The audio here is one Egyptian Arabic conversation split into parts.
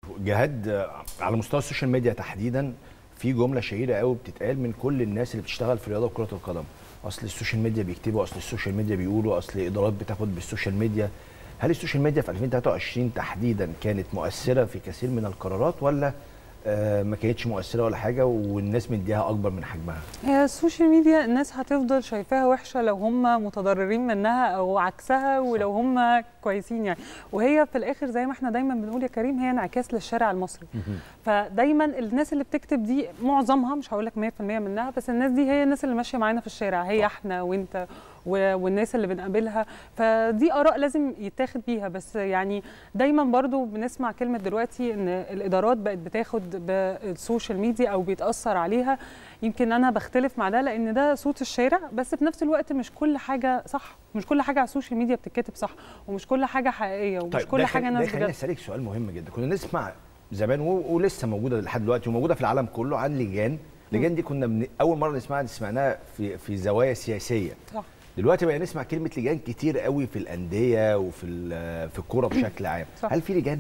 جهاد آه، على مستوى السوشيال ميديا تحديدا في جمله شهيره قوي بتتقال من كل الناس اللي بتشتغل في رياضه كره القدم اصل السوشيال ميديا بيكتبوا اصل السوشيال ميديا بيقولوا اصل ادارات بتاخد بالسوشيال ميديا هل السوشيال ميديا في 2023 تحديدا كانت مؤثره في كثير من القرارات ولا آه، ما كانتش مؤثره ولا حاجه والناس مديها اكبر من حجمها هي السوشيال ميديا الناس هتفضل شايفاها وحشه لو هم متضررين منها او عكسها ولو هم كويسين يعني وهي في الاخر زي ما احنا دايما بنقول يا كريم هي انعكاس للشارع المصري فدايما الناس اللي بتكتب دي معظمها مش هقول لك 100% منها بس الناس دي هي الناس اللي ماشيه معانا في الشارع هي احنا وانت و- والناس اللي بنقابلها فدي اراء لازم يتاخد بيها بس يعني دايما برضو بنسمع كلمه دلوقتي ان الادارات بقت بتاخد بالسوشيال ميديا او بيتاثر عليها يمكن انا بختلف مع ده لان ده صوت الشارع بس في نفس الوقت مش كل حاجه صح مش كل حاجه على السوشيال ميديا بتتكتب صح ومش كل حاجه حقيقيه ومش كل ده حاجه خل- ناس ده خليني بجد اسالك سؤال مهم جدا كنا نسمع زمان و- ولسه موجوده لحد دلوقتي وموجوده في العالم كله عن لجان اللجان دي كنا من اول مره نسمعها سمعناها في في زوايا سياسيه صح دلوقتي بقى نسمع كلمه لجان كتير قوي في الانديه وفي ال- في الكوره بشكل عام صح. هل في لجان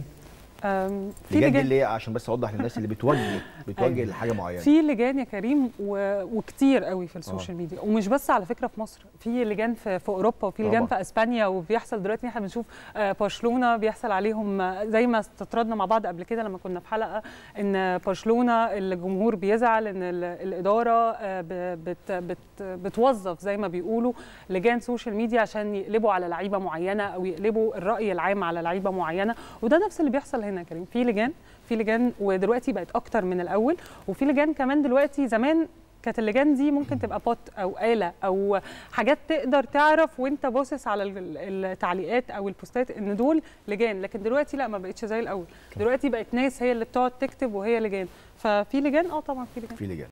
أم، في لجان دي لجان اللي هي عشان بس اوضح للناس اللي بتوجه بتوجه أيوة. لحاجه معينه في لجان يا كريم و... وكتير قوي في السوشيال ميديا ومش بس على فكره في مصر في لجان في, في اوروبا وفي لجان طبعا. في اسبانيا وبيحصل دلوقتي احنا بنشوف آه، برشلونه بيحصل عليهم آه، زي ما استطردنا مع بعض قبل كده لما كنا في حلقه ان برشلونه الجمهور بيزعل ان ال- الاداره آه، ب- بت... بت... بتوظف زي ما بيقولوا لجان سوشيال ميديا عشان يقلبوا على لعيبه معينه او يقلبوا الراي العام على لعيبه معينه وده نفس اللي بيحصل هنا يا كريم في لجان في لجان ودلوقتي بقت اكتر من الاول وفي لجان كمان دلوقتي زمان كانت اللجان دي ممكن تبقى بوت او آلة او حاجات تقدر تعرف وانت باصص على ال- التعليقات او البوستات ان دول لجان لكن دلوقتي لا ما بقتش زي الاول دلوقتي بقت ناس هي اللي بتقعد تكتب وهي لجان ففي لجان اه طبعا في لجان في لجان